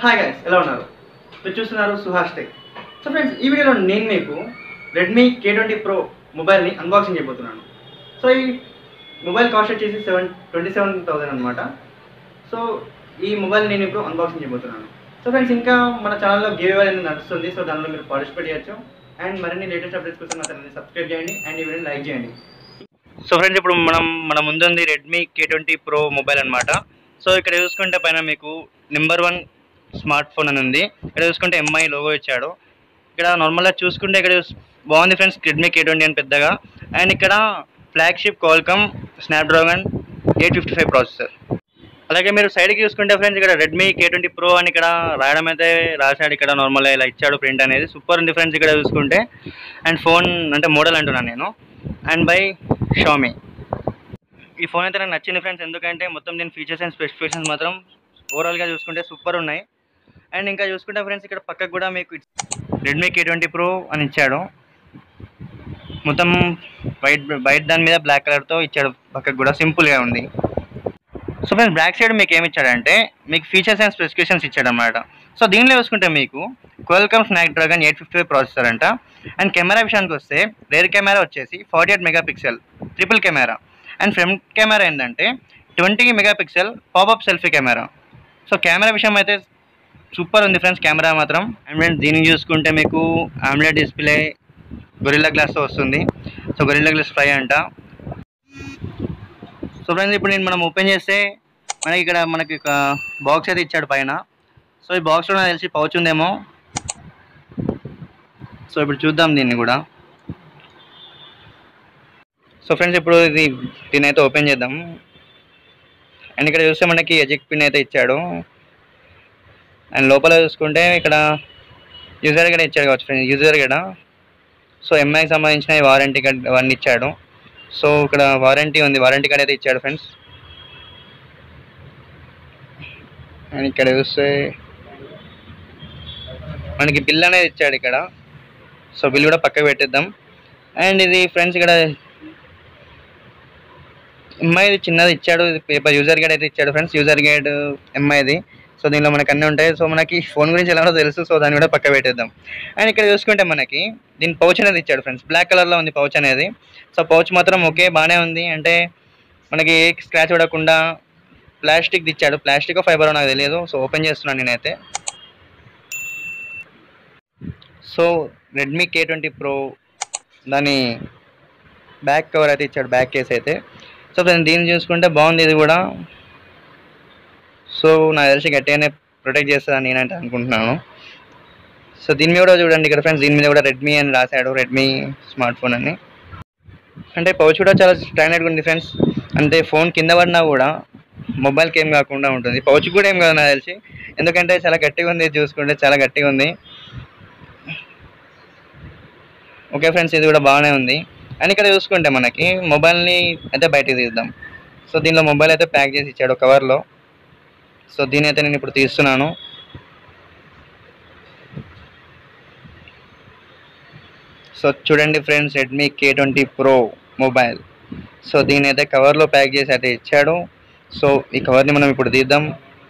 hi guys ఎలా ఉన్నారు మీరు చూస్తున్నారు సుహాష్ టెక్ సో ఫ్రెండ్స్ ఈ వీడియోలో నేను మీకు రెడ్మీ కే ట్వంటీ ప్రో మొబైల్ని అన్బాక్సింగ్ చేయబోతున్నాను సో ఈ మొబైల్ కాస్ట్ వచ్చేసి సెవెన్ ట్వంటీ సెవెన్ థౌసండ్ అనమాట సో ఈ మొబైల్ నేను ఇప్పుడు అన్బాక్సింగ్ చేయబోతున్నాను సో ఫ్రెండ్స్ ఇంకా మన ఛానల్లో గేవ్ అనేది నడుస్తుంది సో దానిలో మీరు పార్టిసిపేట్ చేయొచ్చు అండ్ మరిన్ని లేటెస్ట్ అప్డేట్స్ కోసం నా ఛానల్ని సబ్స్క్రైబ్ చేయండి అండ్ ఈ వీడియోని లైక్ చేయండి సో ఫ్రెండ్స్ ఇప్పుడు మనం మన ముందుంది Redmi K twenty pro mobile అనమాట సో ఇక్కడ చూసుకుంటే పైన మీకు నెంబర్ వన్ స్మార్ట్ ఫోన్ అని ఉంది ఇక్కడ చూసుకుంటే ఎంఐ లోగో ఇచ్చాడు ఇక్కడ నార్మల్గా చూసుకుంటే ఇక్కడ చూస్- బాగుంది ఫ్రెండ్స్ రెడ్మీ కే ట్వంటీ అని పెద్దగా అండ్ ఇక్కడ flagship Qualcomm Snapdragon eight fifty five processor అలాగే మీరు సైడ్కి చూసుకుంటే ఫ్రెండ్స్ ఇక్కడ రెడ్మీ కే ట్వంటీ ప్రో అని ఇక్కడ రాయడం అయితే రాశాడు ఇక్కడ నార్మల్ ఇలా ఇచ్చాడు ప్రింట్ అనేది సూపర్ ఉంది ఫ్రెండ్స్ ఇక్కడ చూసుకుంటే అండ్ ఫోన్ అంటే మోడల్ అంటున్నాను నేను అండ్ బై షామీ ఈ ఫోన్ అయితే నాకు నచ్చింది ఫ్రెండ్స్ ఎందుకంటే మొత్తం దీని ఫీచర్స్ అండ్ స్పెసిఫికేషన్స్ మాత్రం ఓవరాల్గా చూసుకుంటే సూపర్ ఉన్నాయి అండ్ ఇంకా చూసుకుంటే ఫ్రెండ్స్ ఇక్కడ పక్కకు కూడా మీకు రెడ్మీ కే ట్వంటీ ప్రో అని ఇచ్చాడు మొత్తం వైట్ వైట్ దాని మీద బ్లాక్ కలర్తో ఇచ్చాడు పక్కకు కూడా సింపుల్గా ఉంది సో ఫ్రెండ్స్ బ్యాక్ సైడ్ మీకు ఏమి ఇచ్చాడంటే మీకు ఫీచర్స్ అండ్ స్పెసిఫికేషన్స్ ఇచ్చాడు అనమాట సో దీనిలో చూసుకుంటే మీకు Qualcomm Snapdragon eight fifty five processor అంట అండ్ కెమెరా విషయానికి వస్తే రేర్ కెమెరా వచ్చేసి forty eight megapixel triple camera and front camera ఏంటంటే twenty megapixel pop up selfie camera so camera విషయం అయితే సూపర్ ఉంది ఫ్రెండ్స్ కెమెరా మాత్రం and friends దీన్ని చూసుకుంటే మీకు ఆమ్లెట్ డిస్ప్లే గొరిల్లా గ్లాస్తో వస్తుంది సో గొరిల్లా గ్లాస్ ఫ్రై అంట సో ఫ్రెండ్స్ ఇప్పుడు నేను మనం ఓపెన్ చేస్తే మనకి ఇక్కడ మనకి ఒక బాక్స్ అయితే ఇచ్చాడు పైన సో ఈ బాక్స్లో నాకు తెలిసి పౌచ్ ఉందేమో సో ఇప్పుడు చూద్దాం దీన్ని కూడా సో ఫ్రెండ్స్ ఇప్పుడు ఇది దీన్ని అయితే ఓపెన్ చేద్దాం అండ్ ఇక్కడ చూస్తే మనకి ఎజిక్ పిన్ అయితే ఇచ్చాడు అండ్ లోపల చూసుకుంటే ఇక్కడ యూజర్ కూడా ఇచ్చాడు కావచ్చు ఫ్రెండ్స్ యూజర్ కూడా సో ఎంఐకి సంబంధించిన వారంటీ కార్డ్ అవన్నీ ఇచ్చాడు సో ఇక్కడ వారంటీ ఉంది వారంటీ కార్డ్ అయితే ఇచ్చాడు ఫ్రెండ్స్ అండ్ ఇక్కడ చూస్తే మనకి బిల్ అనేది ఇచ్చాడు ఇక్కడ సో బిల్ కూడా పక్కకు పెట్టేద్దాం అండ్ ఇది ఫ్రెండ్స్ ఇక్కడ ఎంఐది చిన్నది ఇచ్చాడు ఇది పేపర్ యూజర్ గైడ్ అయితే ఇచ్చాడు ఫ్రెండ్స్ యూజర్ గైడ్ ఎంఐది సో దీనిలో మనకి అన్నీ ఉంటాయి సో మనకి ఫోన్ గురించి ఎలానో తెలుసు సో దాన్ని కూడా పక్క పెట్టేద్దాం అండ్ ఇక్కడ చూసుకుంటే మనకి దీని పౌచ్ అనేది ఇచ్చాడు ఫ్రెండ్స్ బ్లాక్ కలర్లో ఉంది పౌచ్ అనేది సో పౌచ్ మాత్రం ఓకే బాగానే ఉంది అంటే మనకి ఏ స్క్రాచ్ పడకుండా ప్లాస్టిక్ ఇచ్చాడు ప్లాస్టిక్ ఫైబర్ నాకు తెలియదు సో ఓపెన్ చేస్తున్నాను నేనైతే so Redmi K twenty pro దాని బ్యాక్ కవర్ అయితే ఇచ్చాడు బ్యాక్ కేస్ అయితే సో ఫ్రెండ్స్ దీన్ని చూసుకుంటే బాగుంది ఇది కూడా సో నాకు తెలిసి గట్టిగానే ప్రొటెక్ట్ చేస్తుందని నేనంటే అనుకుంటున్నాను సో దీని మీద కూడా చూడండి ఇక్కడ ఫ్రెండ్స్ దీని మీద కూడా రెడ్మీ అని రాశాడు రెడ్మీ స్మార్ట్ ఫోన్ అని అంటే పౌచ్ కూడా చాలా స్టాండర్డ్గా ఉంది ఫ్రెండ్స్ అంటే ఫోన్ కింద పడినా కూడా మొబైల్కి ఏం కాకుండా ఉంటుంది పౌచ్ కూడా ఏం కాదు నాకు తెలిసి ఎందుకంటే చాలా గట్టిగా ఉంది ఇది చూసుకుంటే చాలా గట్టిగా ఉంది ఓకే ఫ్రెండ్స్ ఇది కూడా బాగానే ఉంది అండ్ ఇక్కడ చూసుకుంటే మనకి మొబైల్ని అయితే బయటికి తీద్దాం సో దీనిలో మొబైల్ అయితే ప్యాక్ చేసి ఇచ్చాడు కవర్లో సో దీని అయితే నేను ఇప్పుడు తీస్తున్నాను సో చూడండి friends Redmi K twenty pro mobile so దీని అయితే కవర్లో ప్యాక్ చేసి అయితే ఇచ్చాడు సో ఈ కవర్ని మనం ఇప్పుడు తీద్దాం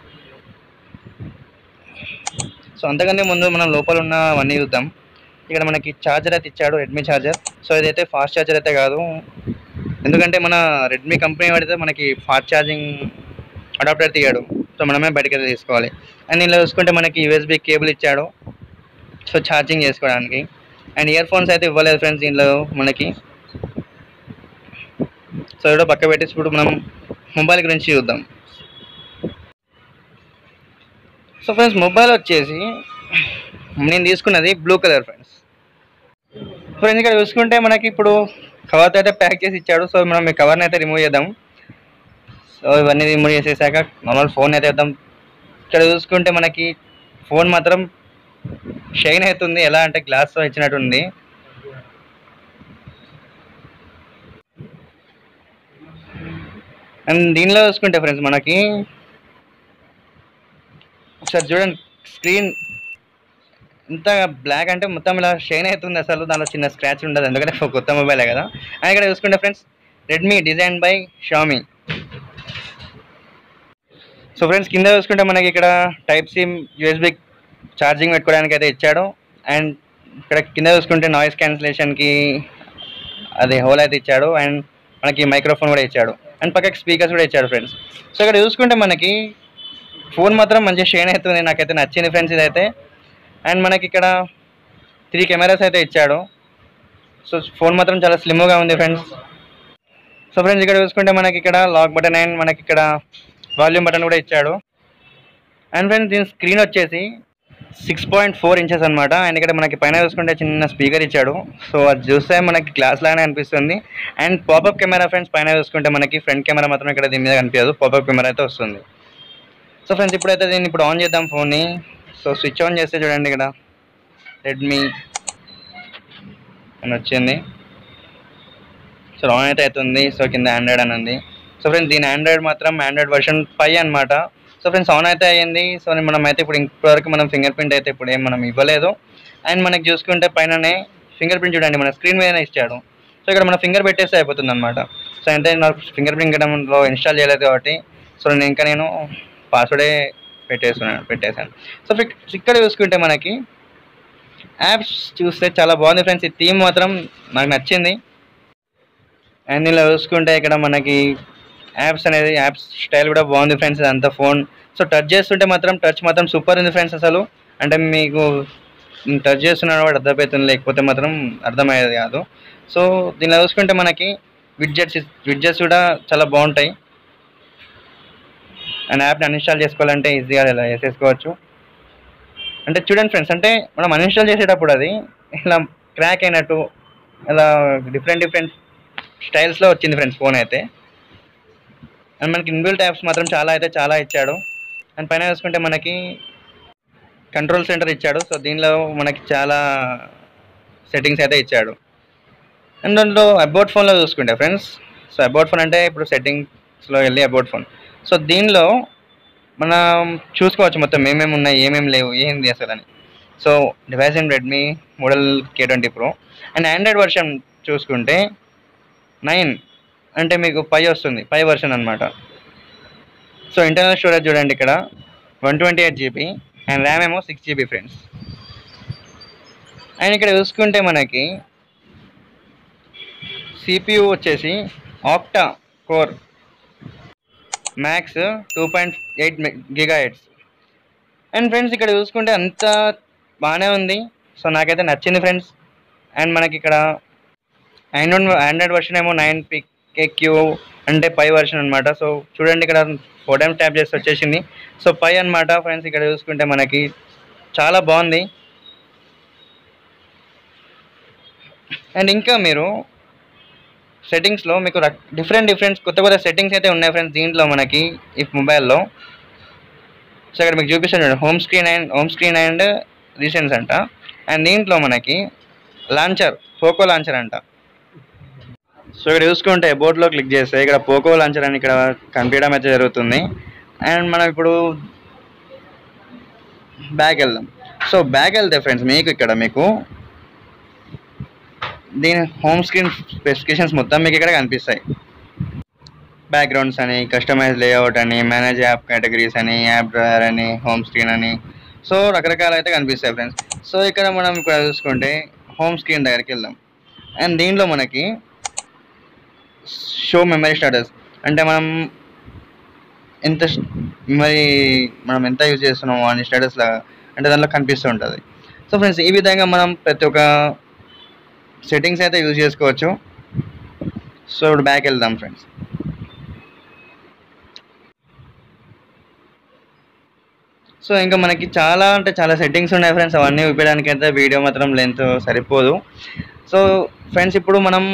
సో అంతకంటే ముందు మనం లోపల ఉన్న అవన్నీ చూద్దాం ఇక్కడ మనకి ఛార్జర్ అయితే ఇచ్చాడు రెడ్మీ ఛార్జర్ సో ఇదైతే ఫాస్ట్ ఛార్జర్ అయితే కాదు ఎందుకంటే మన రెడ్మీ కంపెనీ వాడితే మనకి ఫాస్ట్ ఛార్జింగ్ అడాప్టర్ తీయడు సో మనమే బయటకి అయితే తీసుకోవాలి అండ్ ఇలా చూసుకుంటే మనకి యూఎస్బి కేబుల్ ఇచ్చాడు సో ఛార్జింగ్ చేసుకోవడానికి అండ్ ఇయర్ ఫోన్స్ అయితే ఇవ్వలేదు ఫ్రెండ్స్ దీనిలో మనకి సో ఇక్కడ పక్క పెట్టేసి ఇప్పుడు మనం మొబైల్ గురించి చూద్దాం సో ఫ్రెండ్స్ మొబైల్ వచ్చేసి నేను తీసుకున్నది బ్లూ కలర్ ఫ్రెండ్స్ ఫ్రెండ్స్ ఇక్కడ చూసుకుంటే మనకి ఇప్పుడు కవర్తో అయితే ప్యాక్ చేసి ఇచ్చాడు సో మనం ఈ కవర్ని అయితే రిమూవ్ చేద్దాం సో ఇవన్నీ రిమూవ్ చేసేసాక నార్మల్ ఫోన్ అయితే వేద్దాం ఇక్కడ చూసుకుంటే మనకి ఫోన్ మాత్రం షైన్ అవుతుంది ఎలా అంటే గ్లాస్తో ఇచ్చినట్టుంది అండ్ దీనిలో చూసుకుంటే ఫ్రెండ్స్ మనకి ఒకసారి చూడండి స్క్రీన్ ఇంత బ్లాక్ అంటే మొత్తం ఇలా షైన్ అవుతుంది అసలు దానిలో చిన్న స్క్రాచ్ ఉండదు ఎందుకంటే కొత్త మొబైలే కదా అండ్ ఇక్కడ చూసుకుంటే friends Redmi design by Xiaomi so friends కింద చూసుకుంటే మనకి ఇక్కడ టైప్ సిమ్ యూఎస్బి ఛార్జింగ్ పెట్టుకోవడానికి అయితే ఇచ్చాడు అండ్ ఇక్కడ కింద చూసుకుంటే నాయిస్ క్యాన్సిలేషన్కి అది హోల్ అయితే ఇచ్చాడు అండ్ మనకి మైక్రోఫోన్ కూడా ఇచ్చాడు అండ్ పక్కకి స్పీకర్స్ కూడా ఇచ్చాడు ఫ్రెండ్స్ సో ఇక్కడ చూసుకుంటే మనకి ఫోన్ మాత్రం మంచి షేన్ అవుతుంది నాకైతే నచ్చింది ఫ్రెండ్స్ ఇదైతే అండ్ మనకి ఇక్కడ త్రీ కెమెరాస్ అయితే ఇచ్చాడు సో ఫోన్ మాత్రం చాలా స్లిమ్గా ఉంది ఫ్రెండ్స్ సో ఫ్రెండ్స్ ఇక్కడ చూసుకుంటే మనకి ఇక్కడ లాక్ బటన్ అండ్ మనకి ఇక్కడ వాల్యూమ్ బటన్ కూడా ఇచ్చాడు అండ్ ఫ్రెండ్స్ దీని స్క్రీన్ వచ్చేసి సిక్స్ పాయింట్ ఫోర్ ఇంచెస్ అనమాట అండ్ ఇక్కడ మనకి పైన చూసుకుంటే చిన్న స్పీకర్ ఇచ్చాడు సో అది చూస్తే మనకి గ్లాస్ లాగానే అనిపిస్తుంది అండ్ పాపప్ కెమెరా ఫ్రెండ్స్ పైన చూసుకుంటే మనకి ఫ్రంట్ కెమెరా మాత్రం ఇక్కడ దీని మీద కనిపించదు పాపప్ కెమెరా అయితే వస్తుంది సో ఫ్రెండ్స్ ఇప్పుడైతే దీన్ని ఇప్పుడు ఆన్ చేద్దాం ఫోన్ని సో స్విచ్ ఆన్ చేస్తే చూడండి ఇక్కడ రెడ్మీ అని వచ్చింది సో ఆన్ అయితే అవుతుంది సో కింద ఆండ్రాయిడ్ అని ఉంది సో ఫ్రెండ్స్ దీని ఆండ్రాయిడ్ మాత్రం ఆండ్రాయిడ్ వర్షన్ ఫైవ్ అనమాట సో ఫ్రెండ్స్ ఆన్ అయితే అయ్యింది సో మనం అయితే ఇప్పుడు ఇప్పటివరకు మనం ఫింగర్ ప్రింట్ అయితే ఇప్పుడు ఏం మనం ఇవ్వలేదు అండ్ మనకి చూసుకుంటే పైననే ఫింగర్ ప్రింట్ చూడండి మన స్క్రీన్ మీదనే ఇచ్చాడు సో ఇక్కడ మన ఫింగర్ పెట్టేస్తే అయిపోతుంది అనమాట సో అంటే నాకు ఫింగర్ ప్రింట్ లో ఇన్స్టాల్ చేయలేదు కాబట్టి సో నేను ఇంకా నేను పాస్వర్డే పెట్టేస్తున్నాను పెట్టేశాను సో ఫిక్- ఇక్కడ చూసుకుంటే మనకి యాప్స్ చూస్తే చాలా బాగుంది ఫ్రెండ్స్ ఈ థీమ్ మాత్రం నాకు నచ్చింది అండ్ ఇలా చూసుకుంటే ఇక్కడ మనకి యాప్స్ అనేది యాప్స్ స్టైల్ కూడా బాగుంది ఫ్రెండ్స్ ఇదంతా ఫోన్ సో టచ్ చేస్తుంటే మాత్రం టచ్ మాత్రం సూపర్ ఉంది ఫ్రెండ్స్ అసలు అంటే మీకు టచ్ చేస్తున్నాడు వాడు అర్థమవుతుంది లేకపోతే మాత్రం అర్థమయ్యేది కాదు సో దీనిలో చూసుకుంటే మనకి విడ్జెట్స్ విడ్జెట్స్ కూడా చాలా బాగుంటాయి అండ్ యాప్ని అన్ఇన్స్టాల్ చేసుకోవాలంటే ఈజీగా ఇలా చేసేసుకోవచ్చు అంటే చూడండి ఫ్రెండ్స్ అంటే మనం అన్ఇన్స్టాల్ చేసేటప్పుడు అది ఇలా క్రాక్ అయినట్టు ఇలా డిఫరెంట్ డిఫరెంట్ స్టైల్స్లో వచ్చింది ఫ్రెండ్స్ ఫోన్ అయితే అండ్ మనకి ఇన్బిల్ట్ యాప్స్ మాత్రం చాలా అయితే చాలా ఇచ్చాడు అండ్ పైన చూసుకుంటే మనకి కంట్రోల్ సెంటర్ ఇచ్చాడు సో దీనిలో మనకి చాలా సెట్టింగ్స్ అయితే ఇచ్చాడు అండ్ దాంట్లో అబౌట్ ఫోన్లో చూసుకుంటే ఫ్రెండ్స్ సో అబౌట్ ఫోన్ అంటే ఇప్పుడు సెట్టింగ్స్లో వెళ్ళి అబౌట్ ఫోన్ సో దీనిలో మనం చూసుకోవచ్చు మొత్తం ఏమేమి ఉన్నాయి ఏమేమి లేవు ఏంది అసలు అని so device in Redmi model K twenty pro and Android version చూసుకుంటే నైన్ అంటే మీకు పై వస్తుంది పై వర్షన్ అనమాట సో ఇంటర్నల్ స్టోరేజ్ చూడండి ఇక్కడ one twenty eight GB and RAM ఏమో సిక్స్ జీబీ ఫ్రెండ్స్ అండ్ ఇక్కడ చూసుకుంటే మనకి సిపియు వచ్చేసి octa core max two point eight giga hertz and friends ఇక్కడ చూసుకుంటే అంతా బాగానే ఉంది సో నాకైతే నచ్చింది ఫ్రెండ్స్ అండ్ మనకి ఇక్కడ ఆండ్రాయిడ్ ఆండ్రాయిడ్ వర్షన్ ఏమో నైన్ క్యూ అంటే పై వర్షన్ అనమాట సో చూడండి ఇక్కడ ఫోర్ టైమ్స్ ట్యాప్ చేసి వచ్చేసింది సో పై అనమాట ఫ్రెండ్స్ ఇక్కడ చూసుకుంటే మనకి చాలా బాగుంది అండ్ ఇంకా మీరు సెట్టింగ్స్లో మీకు డిఫరెంట్ డిఫరెంట్ కొత్త కొత్త సెట్టింగ్స్ అయితే ఉన్నాయి ఫ్రెండ్స్ దీంట్లో మనకి ఈ మొబైల్లో సో ఇక్కడ మీకు చూపిస్తాను చూడండి home screen and home screen and recents అంట అండ్ దీంట్లో మనకి లాంచర్ పోకో లాంచర్ అంట సో ఇక్కడ చూసుకుంటే బోర్డ్లో క్లిక్ చేస్తే ఇక్కడ పోకో లాంచర్ అని ఇక్కడ కనిపించడం అయితే జరుగుతుంది అండ్ మనం ఇప్పుడు బ్యాక్ వెళ్దాం సో బ్యాక్ వెళ్తే ఫ్రెండ్స్ మీకు ఇక్కడ మీకు దీని హోమ్ స్క్రీన్ స్పెసిఫికేషన్స్ మొత్తం మీకు ఇక్కడ కనిపిస్తాయి బ్యాక్గ్రౌండ్స్ అని కస్టమైజ్ లేఅవుట్ అని మేనేజ్ యాప్ కేటగిరీస్ అని యాప్ డ్రైవర్ అని హోమ్ స్క్రీన్ అని సో రకరకాలు అయితే కనిపిస్తాయి ఫ్రెండ్స్ సో ఇక్కడ మనం ఇక్కడ చూసుకుంటే హోమ్ స్క్రీన్ దగ్గరికి వెళ్దాం అండ్ దీనిలో మనకి షో మెమరీ స్టాటస్ అంటే మనం ఎంత మెమరీ మనం ఎంత యూజ్ చేస్తున్నామో అని స్టేటస్ లాగా అంటే దాంట్లో కనిపిస్తూ ఉంటుంది సో ఫ్రెండ్స్ ఈ విధంగా మనం ప్రతి ఒక్క సెట్టింగ్స్ అయితే యూజ్ చేసుకోవచ్చు సో ఇప్పుడు బ్యాక్ వెళ్దాం ఫ్రెండ్స్ సో ఇంకా మనకి చాలా అంటే చాలా సెట్టింగ్స్ ఉన్నాయి ఫ్రెండ్స్ అవన్నీ చూపించడానికి అయితే వీడియో మాత్రం లెంత్ సరిపోదు సో ఫ్రెండ్స్ ఇప్పుడు మనం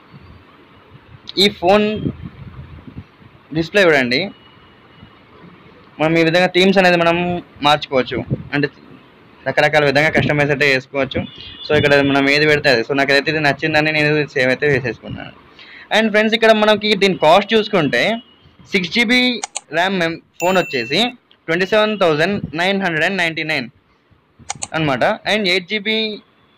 ఈ ఫోన్ డిస్ప్లే చూడండి మనం ఈ విధంగా థీమ్స్ అనేది మనం మార్చుకోవచ్చు అంటే రకరకాల విధంగా కస్టమైజ్ అయితే చేసుకోవచ్చు సో ఇక్కడ మనం ఏది పెడితే అది సో నాకు ఏదైతే ఇది నచ్చిందని నేను సేవ్ అయితే వేసేసుకున్నాను అండ్ ఫ్రెండ్స్ ఇక్కడ మనకి దీని కాస్ట్ చూసుకుంటే సిక్స్ జీబీ ర్యామ్ మెమ్ ఫోన్ వచ్చేసి twenty seven thousand nine hundred and ninety nine అనమాట and eight GB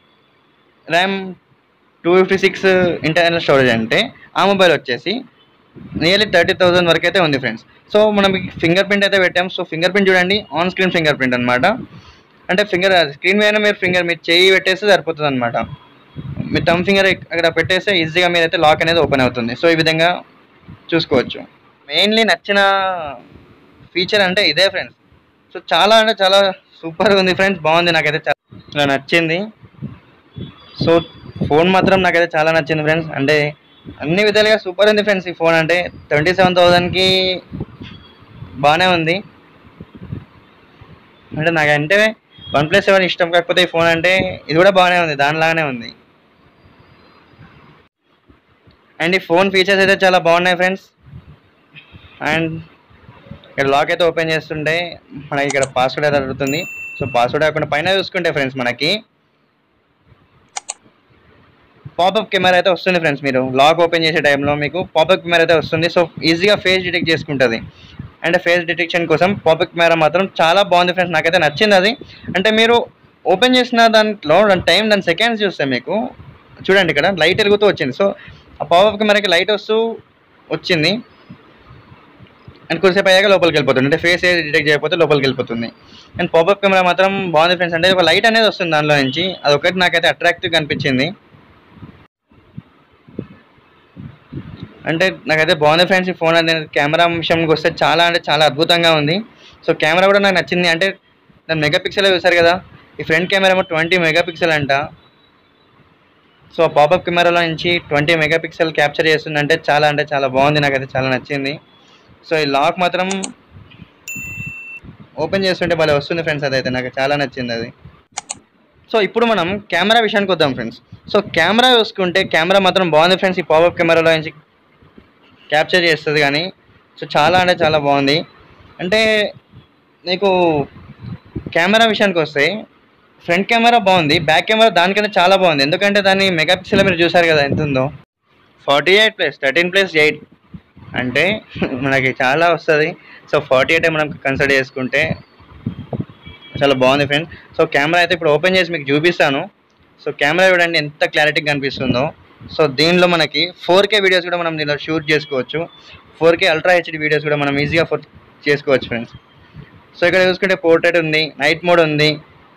RAM two fifty six internal storage అంటే ఆ మొబైల్ వచ్చేసి నియర్లీ థర్టీ థౌసండ్ వరకు అయితే ఉంది ఫ్రెండ్స్ సో మనం ఫింగర్ ప్రింట్ అయితే పెట్టాం సో ఫింగర్ ప్రింట్ చూడండి ఆన్ స్క్రీన్ ఫింగర్ ప్రింట్ అనమాట అంటే ఫింగర్ స్క్రీన్ మీద మీరు ఫింగర్ మీరు చేయి పెట్టేస్తే సరిపోతుంది అనమాట మీ థమ్ ఫింగర్ అక్కడ పెట్టేస్తే ఈజీగా మీరైతే లాక్ అనేది ఓపెన్ అవుతుంది సో ఈ విధంగా చూసుకోవచ్చు మెయిన్లీ నచ్చిన ఫీచర్ అంటే ఇదే ఫ్రెండ్స్ సో చాలా అంటే చాలా సూపర్గా ఉంది ఫ్రెండ్స్ బాగుంది నాకైతే చాలా ఇలా నచ్చింది సో ఫోన్ మాత్రం నాకైతే చాలా నచ్చింది ఫ్రెండ్స్ అంటే అన్ని విధాలుగా సూపర్ ఉంది ఫ్రెండ్స్ ఈ ఫోన్ అంటే ట్వంటీ సెవెన్ థౌజండ్కి బాగానే ఉంది అంటే నాకంటే వన్ ప్లస్ సెవెన్ ఇష్టం కాకపోతే ఈ ఫోన్ అంటే ఇది కూడా బాగానే ఉంది దానిలాగానే ఉంది అండ్ ఈ ఫోన్ ఫీచర్స్ అయితే చాలా బాగున్నాయి ఫ్రెండ్స్ అండ్ ఇక్కడ లాక్ అయితే ఓపెన్ చేస్తుంటే మనకి ఇక్కడ పాస్వర్డ్ అయితే అడుగుతుంది సో పాస్వర్డ్ కాకుండా పైన చూసుకుంటే ఫ్రెండ్స్ మనకి పాపప్ కెమెరా అయితే వస్తుంది ఫ్రెండ్స్ మీరు లాక్ ఓపెన్ చేసే టైంలో మీకు పాపప్ కెమెరా అయితే వస్తుంది సో ఈజీగా ఫేస్ డిటెక్ట్ చేసుకుంటుంది అండ్ ఫేస్ డిటెక్షన్ కోసం పాపప్ కెమెరా మాత్రం చాలా బాగుంది ఫ్రెండ్స్ నాకైతే నచ్చింది అది అంటే మీరు ఓపెన్ చేసిన దాంట్లో దాని టైం దాని సెకండ్స్ చూస్తే మీకు చూడండి ఇక్కడ లైట్ వెలుగుతూ వచ్చింది సో ఆ పాపప్ కెమెరాకి లైట్ వస్తూ వచ్చింది అండ్ కొద్దిసేపు అయ్యాక లోపలికి వెళ్ళిపోతుంది అంటే ఫేస్ ఏది డిటెక్ట్ చేయకపోతే లోపలికి వెళ్ళిపోతుంది అండ్ పాపప్ కెమెరా మాత్రం బాగుంది ఫ్రెండ్స్ అంటే ఒక లైట్ అనేది వస్తుంది దానిలో నుంచి అది ఒకటి నాకైతే అట్రాక్టివ్గా అనిపించింది అంటే నాకైతే బాగుంది ఫ్రెండ్స్ ఈ ఫోన్ అనేది కెమెరా విషయంకి వస్తే చాలా అంటే చాలా అద్భుతంగా ఉంది సో కెమెరా కూడా నాకు నచ్చింది అంటే దాని మెగా పిక్సెల్ చూసారు కదా ఈ ఫ్రంట్ కెమెరా ఏమో ట్వంటీ మెగా పిక్సెల్ అంట సో ఆ పాపప్ కెమెరాలో నుంచి ట్వంటీ మెగా పిక్సెల్ క్యాప్చర్ చేస్తుందంటే చాలా అంటే చాలా బాగుంది నాకైతే చాలా నచ్చింది సో ఈ లాక్ మాత్రం ఓపెన్ చేస్తుంటే భలే వస్తుంది ఫ్రెండ్స్ అదైతే నాకు చాలా నచ్చింది అది సో ఇప్పుడు మనం కెమెరా విషయానికి వద్దాం ఫ్రెండ్స్ సో కెమెరా చూసుకుంటే కెమెరా మాత్రం బాగుంది ఫ్రెండ్స్ ఈ పాపప్ కెమెరాలో నుంచి క్యాప్చర్ చేస్తుంది కానీ సో చాలా అంటే చాలా బాగుంది అంటే నీకు కెమెరా విషయానికి వస్తే ఫ్రంట్ కెమెరా బాగుంది బ్యాక్ కెమెరా దానికన్నా చాలా బాగుంది ఎందుకంటే దాని మెగా పిక్సెల్ మీరు చూసారు కదా ఎంత ఉందో forty eight plus thirteen plus eight అంటే మనకి చాలా వస్తుంది సో ఫార్టీ ఎయిట్ మనం కన్సిడర్ చేసుకుంటే చాలా బాగుంది ఫ్రెండ్ సో కెమెరా అయితే ఇప్పుడు ఓపెన్ చేసి మీకు చూపిస్తాను సో కెమెరా చూడండి ఎంత క్లారిటీగా కనిపిస్తుందో సో దీనిలో మనకి ఫోర్ కే వీడియోస్ కూడా మనం దీనిలో షూట్ చేసుకోవచ్చు four K ultra HD videos కూడా మనం ఈజీగా ఫోర్ చేసుకోవచ్చు ఫ్రెండ్స్ సో ఇక్కడ చూసుకుంటే పోర్ట్రేట్ ఉంది నైట్ మోడ్ ఉంది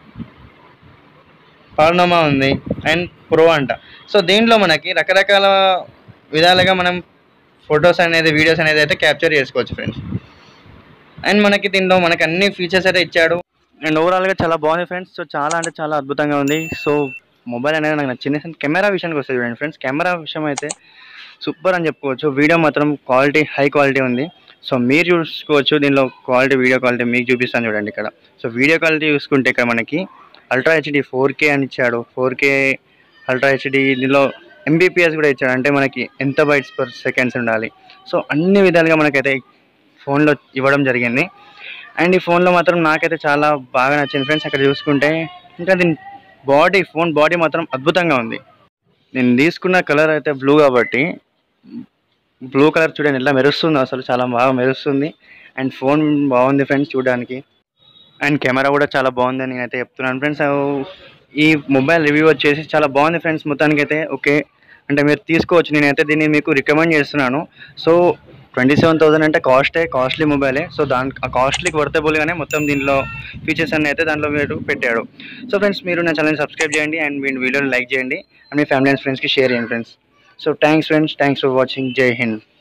పార్నోమా ఉంది అండ్ ప్రో అంట సో దీంట్లో మనకి రకరకాల విధాలుగా మనం ఫొటోస్ అనేది వీడియోస్ అనేది అయితే క్యాప్చర్ చేసుకోవచ్చు ఫ్రెండ్స్ అండ్ మనకి దీంట్లో మనకి అన్ని ఫీచర్స్ అయితే ఇచ్చాడు అండ్ ఓవరాల్గా చాలా బాగుంది ఫ్రెండ్స్ సో చాలా అంటే చాలా అద్భుతంగా ఉంది సో మొబైల్ అనేది నాకు నచ్చింది అండ్ కెమెరా విషయానికి వస్తుంది చూడండి ఫ్రెండ్స్ కెమెరా విషయం అయితే సూపర్ అని చెప్పుకోవచ్చు వీడియో మాత్రం క్వాలిటీ హై క్వాలిటీ ఉంది సో మీరు చూసుకోవచ్చు దీనిలో క్వాలిటీ వీడియో క్వాలిటీ మీకు చూపిస్తాను చూడండి ఇక్కడ సో వీడియో క్వాలిటీ చూసుకుంటే ఇక్కడ మనకి అల్ట్రా హెచ్డి ఫోర్ కే అని ఇచ్చాడు ఫోర్ కే అల్ట్రా హెచ్డి దీనిలో ఎంబీపీఎస్ కూడా ఇచ్చాడు అంటే మనకి ఎంత బైట్స్ పర్ సెకండ్స్ ఉండాలి సో అన్ని విధాలుగా మనకైతే ఫోన్లో ఇవ్వడం జరిగింది అండ్ ఈ ఫోన్లో మాత్రం నాకైతే చాలా బాగా నచ్చింది ఫ్రెండ్స్ అక్కడ చూసుకుంటే ఇంకా దీని బాడీ ఫోన్ బాడీ మాత్రం అద్భుతంగా ఉంది నేను తీసుకున్న కలర్ అయితే బ్లూ కాబట్టి బ్లూ కలర్ చూడండి ఎలా మెరుస్తుంది అసలు చాలా బాగా మెరుస్తుంది అండ్ ఫోన్ బాగుంది ఫ్రెండ్స్ చూడడానికి అండ్ కెమెరా కూడా చాలా బాగుందని నేనైతే చెప్తున్నాను ఫ్రెండ్స్ ఈ మొబైల్ రివ్యూ వచ్చేసి చాలా బాగుంది ఫ్రెండ్స్ మొత్తానికి అయితే ఓకే అంటే మీరు తీసుకోవచ్చు నేనైతే దీన్ని మీకు రికమెండ్ చేస్తున్నాను సో ట్వంటీ సెవెన్ థౌసండ్ అంటే కాస్టే కాస్ట్లీ మొబైలే సో దాని ఆ కాస్ట్లీకి వర్తబుల్గానే మొత్తం దీనిలో ఫీచర్స్ అన్ని అయితే దాంట్లో మీరు పెట్టాడు సో ఫ్రెండ్స్ మీరు నా ఛానల్ సబ్స్క్రైబ్ చేయండి అండ్ మీ వీడియోని లైక్ చేయండి అండ్ మీ ఫ్యామిలీ అండ్ ఫ్రెండ్స్కి షేర్ చేయండి friends so thanks friends thanks for watching జై హింద్